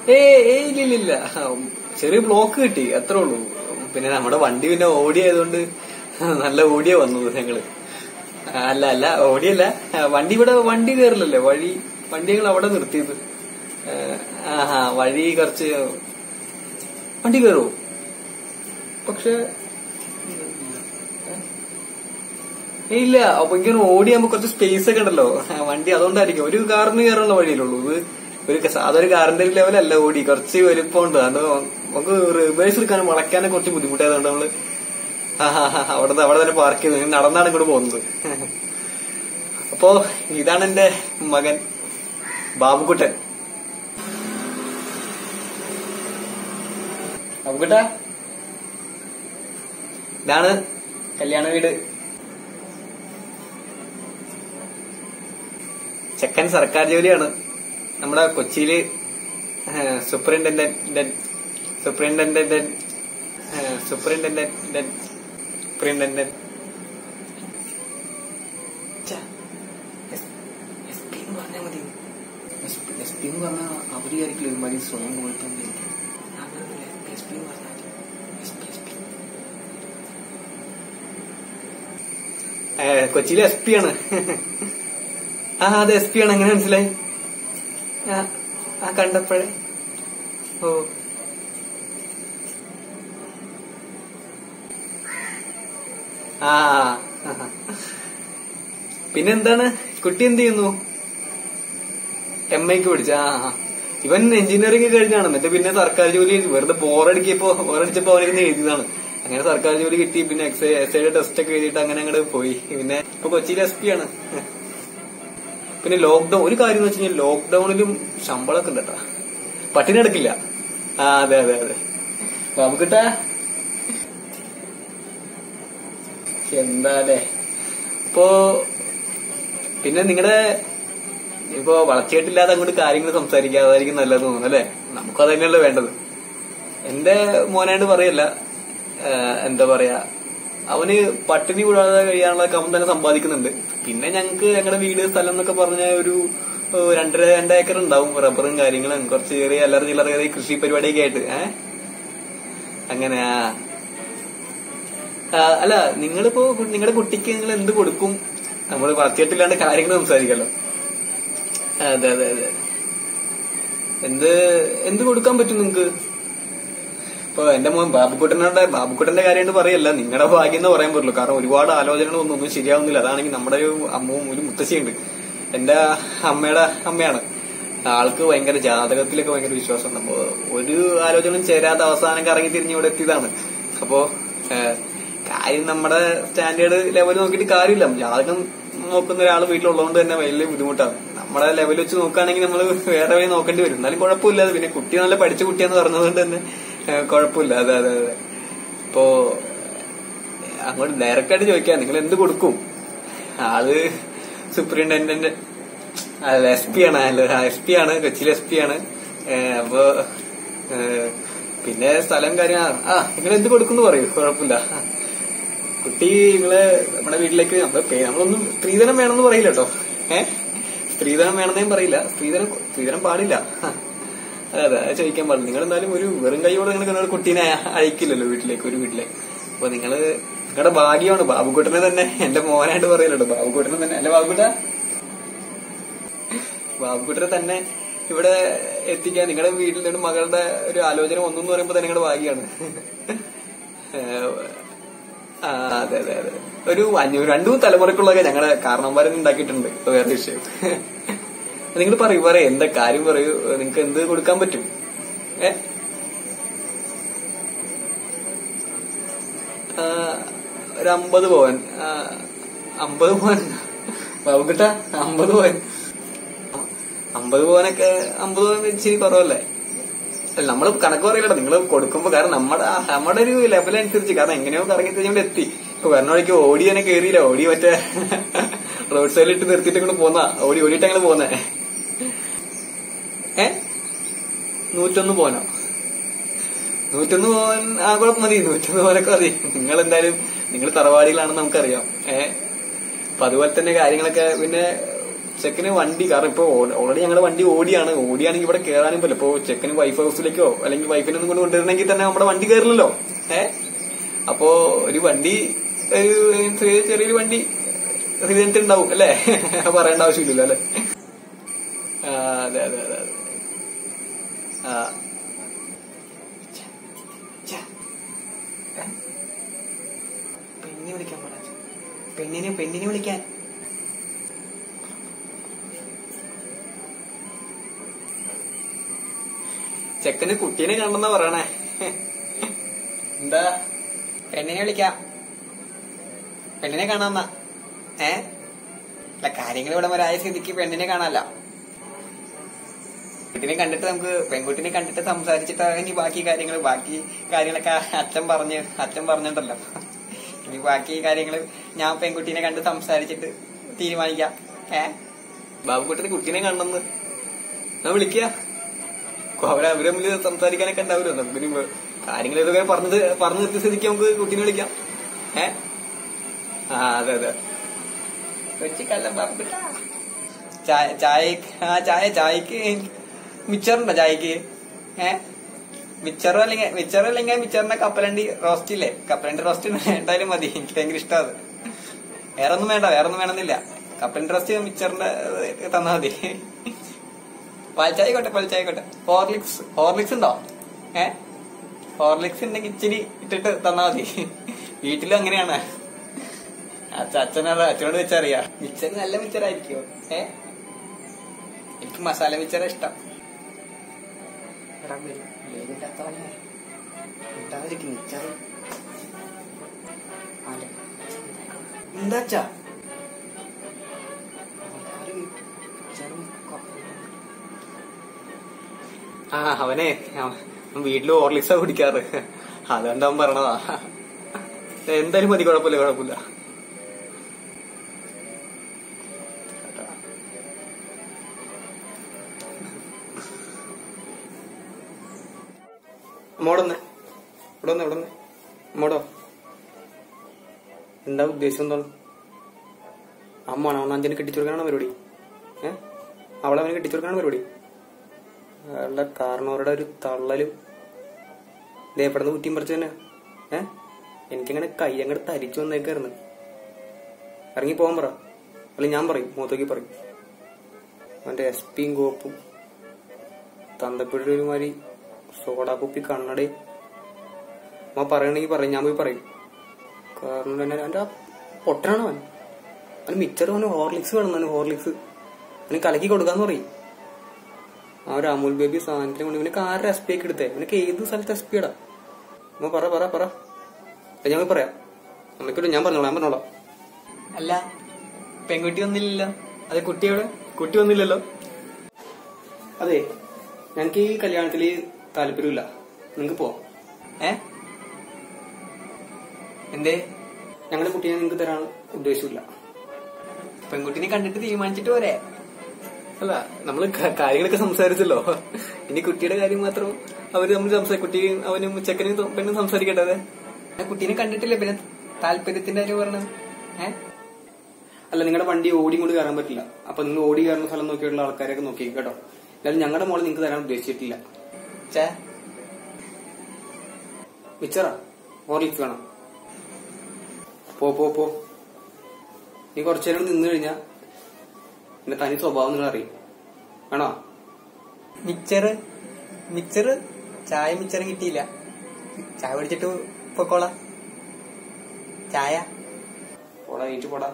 ഏ ഏ ഇല്ല ഇല്ല ഇല്ല ചെറിയ ബ്ലോക്ക് കിട്ടി അത്രേ ഉള്ളൂ പിന്നെ നമ്മുടെ വണ്ടി പിന്നെ ഓടിയായതുകൊണ്ട് നല്ല ഓടിയ വന്നത് ഞങ്ങള് അല്ല അല്ല ഓടിയല്ല വണ്ടി ഇവിടെ വണ്ടി കയറില്ലല്ലേ വഴി വണ്ടി ഞങ്ങൾ അവിടെ നിർത്തിയത് ആഹാ വഴി കുറച്ച് വണ്ടി കയറുമോ പക്ഷെ ഏയ് ഇല്ല അപ്പൊ ഇങ്ങനെ ഓടിയാകുമ്പോ കുറച്ച് സ്പേസ് ഒക്കെ ഉണ്ടല്ലോ ആ, വണ്ടി അതുകൊണ്ടായിരിക്കും ഒരു കാറിന് കയറാനുള്ള വഴിയിലുള്ളൂ ഇത് ഒരു ക- സാധാ ഒരു കാറിന്റെ ഒരു ലെവലല്ല ഓടി കുറച്ച് വലുപ്പമുണ്ട് അത് നമുക്ക് റിവേഴ്സ് എടുക്കാനും വളയ്ക്കാനും കുറച്ച് ബുദ്ധിമുട്ടായതുകൊണ്ട് നമ്മള് ആ, ആ, ആ, അവിടെ അവിടെ തന്നെ പാർക്ക് ചെയ്തു ഇനി നടന്നാണ് ഇങ്ങോട്ട് പോകുന്നത് അപ്പോ ഇതാണ് എന്റെ മകൻ ബാബുക്കുട്ടൻ ബാബുക്കുട്ട ഇതാണ് കല്യാണ വീട് ചെക്കൻ സർക്കാർ ജോലിയാണ് നമ്മുടെ കൊച്ചിയില് സൂപ്രിണ്ടന്റ് സൂപ്രിണ്ടന്റ് സൂപ്രിണ്ടന്റ് സൂപ്രിണ്ടന്റ് പറഞ്ഞാൽ മതി എസ് പി എന്ന് പറഞ്ഞാൽ അവരായിരിക്കില്ല ഒരുമാതിരി സ്വയം പോലത്തെ എസ് പി എന്ന് പറഞ്ഞാൽ കൊച്ചിയിലെ എസ് പി ആണ് ആ അതെ എസ് പി ആണ് എങ്ങനെ മനസ്സിലായി ആ, ആ കണ്ടപ്പോഴേ ഓ ആ പിന്നെന്താണ് കുട്ടി എന്ത് ചെയ്യുന്നു എം ഐക്ക് പഠിച്ച ആ ആ. ഇവൻ എഞ്ചിനീയറിംഗ് കഴിഞ്ഞാണ് എന്നിട്ട് പിന്നെ സർക്കാർ ജോലി വെറുതെ ബോറടിക്കിയപ്പോ ബോറടിച്ചപ്പോ അവനിരുന്ന് എഴുതിയതാണ് അങ്ങനെ സർക്കാർ ജോലി കിട്ടി പിന്നെ എക്സ് എസ് ഐയുടെ ടെസ്റ്റ് ഒക്കെ എഴുതിയിട്ട് അങ്ങനെ അങ്ങോട്ട് പോയി പിന്നെ ഇപ്പൊ കൊച്ചിയിൽ എസ് പി ആണ് പിന്നെ ലോക്ക്ഡൌൺ ഒരു കാര്യം എന്ന് വെച്ച് കഴിഞ്ഞാൽ ലോക്ക്ഡൌണിലും ശമ്പളമൊക്കെ ഉണ്ട് കേട്ടാ പട്ടിണി എടുക്കില്ല ആ അതെ അതെ അതെ ബാബുക്കിട്ട എന്താ അല്ലേ ഇപ്പോ പിന്നെ നിങ്ങളുടെ ഇപ്പോ വളർച്ചയായിട്ടില്ലാതെ അങ്ങോട്ട് കാര്യങ്ങൾ സംസാരിക്കുക അതായിരിക്കും നല്ലത് തോന്നുന്നു അല്ലെ നമുക്ക് അത് തന്നെയല്ലേ വേണ്ടത് എന്റെ മോനായിട്ട് പറയല്ല ഏഹ് എന്താ പറയാ അവന് പട്ടിണി കൂടാതെ കഴിയാനുള്ള അവൻ തന്നെ സമ്പാദിക്കുന്നുണ്ട് പിന്നെ ഞങ്ങക്ക് ഞങ്ങളുടെ വീട് സ്ഥലം എന്നൊക്കെ പറഞ്ഞ ഒരു ഏഹ് രണ്ടര രണ്ട് ഏക്കർ ഉണ്ടാവും റബ്ബറും കാര്യങ്ങളും കുറച്ച് ചെറിയ അല്ലറ ചില്ലറ ചെറിയ കൃഷി പരിപാടിയൊക്കെ ആയിട്ട് ഏഹ് അങ്ങനെ ആ. ആ, അല്ല നിങ്ങളിപ്പോ നിങ്ങളുടെ കുട്ടിക്ക് നിങ്ങൾ എന്ത് കൊടുക്കും നമ്മൾ വളർത്തിയിട്ടില്ലാണ്ട് കാര്യങ്ങൾ സംസാരിക്കല്ലോ അതെ അതെ അതെ എന്ത് എന്ത് കൊടുക്കാൻ പറ്റും നിങ്ങക്ക് ഇപ്പൊ എന്റെ മോൻ ബാബുക്കുട്ടനോട് ബാബുക്കുട്ടന്റെ കാര്യമായിട്ട് പറയല്ല നിങ്ങളുടെ ഭാഗ്യം എന്ന് പറയാൻ പറ്റുള്ളൂ കാരണം ഒരുപാട് ആലോചനകൾ ഒന്നും ഒന്നും ശരിയാവുന്നില്ല അതാണെങ്കിൽ നമ്മുടെ ഒരു അമ്മവും ഒരു മുത്തശ്ശിയുണ്ട് എന്റെ അമ്മയുടെ അമ്മയാണ് ആൾക്ക് ഭയങ്കര ജാതകത്തിലൊക്കെ ഭയങ്കര വിശ്വാസമുണ്ട് അപ്പൊ ഒരു ആലോചനയും ചേരാതെ അവസാനം കറങ്ങി തിരിഞ്ഞ് ഇവിടെ എത്തിയതാണ് അപ്പോ ഏഹ്, കാര്യം നമ്മുടെ സ്റ്റാൻഡേർഡ് ലെവൽ നോക്കിയിട്ട് കാര്യമില്ല ജാതകം നോക്കുന്ന ഒരാൾ വീട്ടിലുള്ളതുകൊണ്ട് തന്നെ വലിയ ബുദ്ധിമുട്ടാണ് നമ്മുടെ ലെവൽ വെച്ച് നോക്കുകയാണെങ്കിൽ നമ്മൾ വേറെ വഴി നോക്കേണ്ടി വരും എന്നാലും കുഴപ്പമില്ല പിന്നെ കുട്ടി നല്ല പഠിച്ച കുട്ടിയാന്ന് പറഞ്ഞതുകൊണ്ട് തന്നെ ഏഹ്, കുഴപ്പമില്ല അതെ അതെ അതെ ഇപ്പോ അങ്ങോട്ട് ഡയറക്റ്റ് ആയിട്ട് ചോദിക്കാം നിങ്ങൾ എന്ത് കൊടുക്കും ആള് സൂപ്രിണ്ടന്റ് അല്ല എസ് പി ആണ് അല്ല എസ് പി ആണ് കൊച്ചിയിലെ എസ് പി ആണ് ഏഹ്, അപ്പൊ ഏഹ്, പിന്നെ സ്ഥലം കാര്യം ആ, ആ നിങ്ങൾ എന്ത് കൊടുക്കുന്നു പറയൂ കുഴപ്പമില്ല കുട്ടി നിങ്ങള് നമ്മുടെ വീട്ടിലേക്ക് നമ്മള് പേ- നമ്മളൊന്നും സ്ത്രീധനം വേണമെന്ന് പറയില്ല കേട്ടോ ഏഹ് സ്ത്രീധനം വേണമെന്നേം പറയില്ല സ്ത്രീധനം സ്ത്രീധനം പാടില്ല അതെ അതെ അത് ചോദിക്കാൻ പാടില്ല നിങ്ങൾ എന്തായാലും ഒരു വെറും കൈയോടെ നിങ്ങൾ നിങ്ങളുടെ കുട്ടീനെ അയക്കില്ലല്ലോ വീട്ടിലേക്ക് ഒരു വീട്ടിലേക്ക് അപ്പൊ നിങ്ങള് നിങ്ങളുടെ ഭാഗ്യമാണ് ബാബുക്കുട്ടനെ തന്നെ എന്റെ മോനായിട്ട് പറയല്ലോ ബാബുക്കുട്ടനെ തന്നെ അല്ലെ ബാബുക്കുട്ട ബാബുക്കുട്ടനെ തന്നെ ഇവിടെ എത്തിക്കാൻ നിങ്ങളുടെ വീട്ടിൽ നിന്ന് മകളുടെ ഒരു ആലോചന ഒന്നു എന്ന് പറയുമ്പോ തന്നെ നിങ്ങളുടെ ഭാഗ്യമാണ് ഏഹ്, ആ, അതെ അതെ അതെ ഒരു അഞ്ഞൂറ് രണ്ടു തലമുറക്കുള്ളതൊക്കെ ഞങ്ങളുടെ കാരണവന്മാരെ ഉണ്ടാക്കിയിട്ടുണ്ട് അത് വേറെ വിഷയം നിങ്ങൾ പറയൂ പറയൂ എന്താ കാര്യം പറയൂ നിങ്ങൾക്ക് എന്ത് കൊടുക്കാൻ പറ്റും ഏ ആ, ഒരു അമ്പത് പവൻ ആ, അമ്പത് പവൻ ബാബുക്കിട്ട അമ്പത് പവൻ അമ്പത് പവനൊക്കെ അമ്പത് പവൻ ഇച്ചിരി കുറവല്ലേ അല്ല നമ്മള് കണക്ക് പറയില്ലട്ടോ നിങ്ങൾ കൊടുക്കുമ്പോ കാരണം നമ്മുടെ നമ്മുടെ ഒരു ലെവൽ അനുസരിച്ച് കാരണം എങ്ങനെയോ കറങ്ങി കഴിഞ്ഞോണ്ട് എത്തി ഇപ്പൊ വരണ വഴിക്ക് ഓടി തന്നെ കേറിയില്ല ഓടി മറ്റേ റോഡ് സൈഡിൽ ഇട്ട് നിർത്തിയിട്ട് ഇങ്ങോട്ട് പോന്ന ഓടി ഓടിയിട്ട് അങ്ങനെ പോന്നേ ഏ നൂറ്റൊന്ന് പോനോ നൂറ്റൊന്ന് പോവാൻ ആ കുഴപ്പം മതി നൂറ്റൊന്ന് പോകാനൊക്കെ മതി നിങ്ങൾ എന്തായാലും നിങ്ങൾ തറവാടികളാണെന്ന് നമുക്കറിയാം ഏ അപ്പൊ അതുപോലെ തന്നെ കാര്യങ്ങളൊക്കെ പിന്നെ ചെക്കന് വണ്ടി കാരണം ഇപ്പൊ ഓൾറെഡി ഞങ്ങളുടെ വണ്ടി ഓടിയാണ് ഓടിയാണെങ്കിൽ ഇവിടെ കയറാനും പറ്റില്ല ഇപ്പൊ ചെക്കന് വൈഫ് ഹൗസിലേക്കോ അല്ലെങ്കിൽ വൈഫിനെ ഒന്നും കൊണ്ട് കൊണ്ടുവരണമെങ്കിൽ തന്നെ നമ്മുടെ വണ്ടി കയറില്ലല്ലോ ഏ അപ്പോ ഒരു വണ്ടി ഒരു ചെറിയ- ചെറിയൊരു വണ്ടി ഹൃദയത്തിൽ ഉണ്ടാവും അല്ലേ പറയേണ്ട ആവശ്യമില്ലല്ലോ അല്ലെ ആ, അതെ അതെ അതെ അതെ ആ ഛ, ഏ? പെണ്ണിനെ വിളിക്കാൻ പറ പെണ്ണിനെ പെണ്ണിനെ വിളിക്കാൻ ചെക്കന് കുട്ടീനെ കാണണമെന്നാ പറയണേ എന്താ പെണ്ണിനെ വിളിക്കാം പെണ്ണിനെ കാണാമെന്നാ ഏ അല്ല കാര്യങ്ങൾ ഇവിടെ വരായ സ്ഥിതിക്ക് പെണ്ണിനെ കാണാല്ല കുട്ടിനെ കണ്ടിട്ട് നമുക്ക് പെൺകുട്ടിനെ കണ്ടിട്ട് സംസാരിച്ചിട്ട് ഇനി ബാക്കി കാര്യങ്ങൾ ബാക്കി കാര്യങ്ങളൊക്കെ അച്ഛൻ പറഞ്ഞ് അച്ഛൻ പറഞ്ഞിട്ടല്ലോ ഇനി ബാക്കി കാര്യങ്ങൾ ഞാൻ പെൺകുട്ടീനെ കണ്ട് സംസാരിച്ചിട്ട് തീരുമാനിക്കാം ഏ ബാബുക്കുട്ടിന് കുട്ടീനെ കാണണമെന്ന് ഞാൻ വിളിക്കുക അവരെ അവരെ മുന്നിൽ സംസാരിക്കാനൊക്കെ ഉണ്ടാവുമല്ലോ നമുക്ക് ഇനി കാര്യങ്ങൾ ഇതൊക്കെ പറഞ്ഞത് പറഞ്ഞു നിർത്തിയ സ്ഥിതിക്ക് നമുക്ക് കുട്ടീനെ വിളിക്കാം ഏ ആ അതെ അതെ കൊച്ചിക്കല്ല ബാബുക്കുട്ടാ ചായ ചായ ആ ചായ ചായക്ക് മിച്ചറുണ്ടോ ചായക്ക് ഏ മിച്ചറോ അല്ലെങ്കിൽ മിച്ചറോ അല്ലെങ്കിൽ മിച്ചറിന്റെ കപ്പലണ്ടി റോസ്റ്റ് ഇല്ലേ കപ്പലണ്ടി റോസ്റ്റ് എന്തായാലും മതി എനിക്ക് ഭയങ്കര ഇഷ്ടം അത് വേറെ ഒന്നും വേണ്ട വേറെ ഒന്നും വേണമെന്നില്ല കപ്പലണ്ടി റോസ്റ്റ് മിച്ചറിന്റെ ഇത് തന്നാ മതി പാൽച്ചായ പാൽച്ചായിക്കോട്ടെ ഹോർലിക്സ് ഹോർലിക്സ് ഉണ്ടോ ഏ ഹോർലിക്സ് ഉണ്ടെങ്കിൽ ഇച്ചിരി ഇട്ടിട്ട് തന്നാ മതി വീട്ടിലും അങ്ങനെയാണ് അച്ഛ അച്ഛനത് അച്ഛനോട് വെച്ചറിയാ മിച്ചർ നല്ല മിച്ചറായിരിക്കോ ഏ എനിക്ക് മസാല മിച്ചറ ഇഷ്ടം എടാ, വേ- വേവില്ലാത്തവനെ. മിണ്ടാതിരിക്ക് മിച്ചറ്. അല്ല. എന്താ അച്ഛാ ആൾക്കാര് മിച്ചറും കപ്പയും. ആ അവനെ അവൻ വീട്ടില് ഹോർലിക്സാ കുടിക്കാറ് അതുകൊണ്ട് അവൻ പറഞ്ഞതാ എന്തായാലും മതി കുഴപ്പമില്ല കുഴപ്പമില്ല അമ്മോടൊന്ന് ഇവിടെ ഒന്ന് ഇവിടെ ഒന്ന് അമ്മോടോ എന്താ ഉദ്ദേശം എന്താണ് അമ്മാണ് അവൻ അഞ്ചിന് കെട്ടിച്ചു കൊടുക്കാനാണ് പരിപാടി ഏ അവളെ അവന് കെട്ടിച്ചു കൊടുക്കാനാണ് പരിപാടി അയാളുടെ കാരണവരുടെ ഒരു തള്ളലും ദേപ്പെടുന്ന കുറ്റിയും പറിച്ചു തന്നെ ഏ എനിക്കങ്ങനെ കൈ അങ്ങോട്ട് തരിച്ചു വന്നേക്കായിരുന്നു ഇറങ്ങി പോകാൻ പറ അല്ലെങ്കിൽ ഞാൻ പറയും മൂത്തോക്കി പറയും അവന്റെ എസ് പിയും കോപ്പും തന്തപ്പിടി ഒരുമാതിരി സോഡാ കുപ്പി കണ്ണടയും അമ്മ പറയണെങ്കിൽ പറയും ഞാൻ പോയി പറയും കാരണം തന്നെ അവന്റെ ആ പൊട്ടനാണ് അവൻ അവന് മിച്ചർ അവന് ഹോർലിക്സ് വേണം അവന് ഹോർലിക്സ് അവന് കലക്കി കൊടുക്കാന്ന് പറയും ആ ഒരു അമൂൽ ബേബി സാധനത്തിന് കൊണ്ട് ഇവനക്ക് ആരുടെ എസ് പി ഒക്കെ എടുത്തേ ഇവനക്ക് ഏത് സ്ഥലത്ത് എസ് പി ഇടാ അമ്മ പറ പറ പറ അത് ഞാൻ പോയി പറയാം അമ്മയ്ക്കോട് ഞാൻ പറഞ്ഞോളാം ഞാൻ പറഞ്ഞോളാം അല്ല പെൺകുട്ടി വന്നില്ലല്ലോ അതെ കുട്ടിയോട് കുട്ടി വന്നില്ലല്ലോ അതെ ഞങ്ങൾക്ക് ഈ കല്യാണത്തില് താല്പര്യമില്ല നിങ്ങക്ക് പോവാം ഏ എന്തേ ഞങ്ങളുടെ കുട്ടീനെ നിങ്ങൾക്ക് തരാൻ ഉദ്ദേശമില്ല പെൺകുട്ടിനെ കണ്ടിട്ട് തീരുമാനിച്ചിട്ട് പോരെ അല്ല നമ്മള് ക- കാര്യങ്ങളൊക്കെ സംസാരിച്ചല്ലോ ഇനി കുട്ടിയുടെ കാര്യം മാത്രം അവര് നമ്മൾ സംസാരിക്കും കുട്ടിയും അവനും ചെക്കനും ത- പെണ്ണും സംസാരിക്കേണ്ടത് കുട്ടീനെ കണ്ടിട്ടില്ല പിന്നെ താല്പര്യത്തിന്റെ കാര്യം പറഞ്ഞത് ഏ അല്ല നിങ്ങളുടെ വണ്ടി ഓടി കൊണ്ട് കയറാൻ പറ്റില്ല അപ്പൊ നിങ്ങൾ ഓടി കയറുന്ന സ്ഥലം നോക്കിയുള്ള ആൾക്കാരെയൊക്കെ നോക്കി കേട്ടോ എന്നാലും ഞങ്ങളുടെ മോളെ നിങ്ങൾക്ക് തരാൻ ഉദ്ദേശിച്ചിട്ടില്ല മിച്ചറാ ഹോർലിക്സ് വേണം പോ പോ പോ നീ കുറച്ചു നേരം നിന്ന് കഴിഞ്ഞാ എന്റെ തനി സ്വഭാവം നിങ്ങൾ അറിയും വേണോ മിച്ചറ് മിച്ചറ് ചായ മിച്ചറ് കിട്ടിയില്ല ചായ പിടിച്ചിട്ട് പൊക്കോളാം ചായ പോടാ നീറ്റ് പോടാ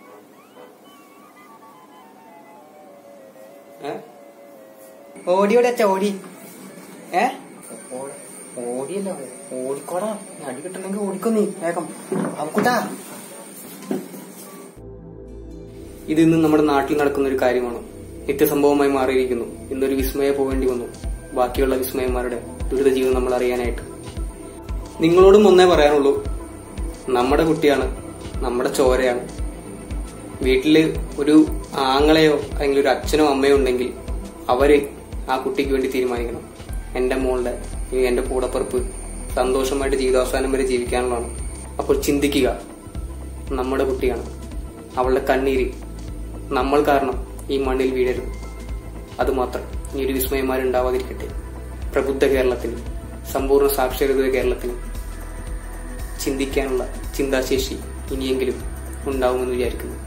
ഏ ഓടിയോടെ അച്ഛ ഓടി ഏ ഓടിയല്ലോ ഓടിക്കോടാ നീ അടി കിട്ടണമെങ്കിൽ ഓടിക്കോ നീ വേഗം അവക്കൂട്ടാ ഇത് ഇന്ന് നമ്മുടെ നാട്ടിൽ നടക്കുന്ന ഒരു കാര്യമാണ് നിത്യസംഭവമായി മാറിയിരിക്കുന്നു ഇന്നൊരു വിസ്മയ പോകേണ്ടി വന്നു ബാക്കിയുള്ള വിസ്മയന്മാരുടെ ദുരിത ജീവിതം നമ്മൾ അറിയാനായിട്ട് നിങ്ങളോടും ഒന്നേ പറയാനുള്ളൂ നമ്മുടെ കുട്ടിയാണ് നമ്മുടെ ചോരയാണ് വീട്ടില് ഒരു ആങ്ങളെയോ അല്ലെങ്കിൽ ഒരു അച്ഛനോ അമ്മയോ ഉണ്ടെങ്കിൽ അവര് ആ കുട്ടിക്ക് വേണ്ടി തീരുമാനിക്കണം എന്റെ മോളുടെ ഈ എന്റെ കൂടപ്പുറപ്പ് സന്തോഷമായിട്ട് ജീവിതാവസാനം വരെ ജീവിക്കാനുള്ളതാണ് അപ്പോൾ ചിന്തിക്കുക നമ്മുടെ കുട്ടിയാണ് അവളുടെ കണ്ണീര് നമ്മൾ കാരണം ഈ മണ്ണിൽ വീഴരുത് അതുമാത്രം ഇനി ഒരു വിസ്മയന്മാരുണ്ടാവാതിരിക്കട്ടെ പ്രബുദ്ധ കേരളത്തിന് സമ്പൂർണ്ണ സാക്ഷരത കേരളത്തിന് ചിന്തിക്കാനുള്ള ചിന്താശേഷി ഇനിയെങ്കിലും ഉണ്ടാവുമെന്ന് വിചാരിക്കുന്നു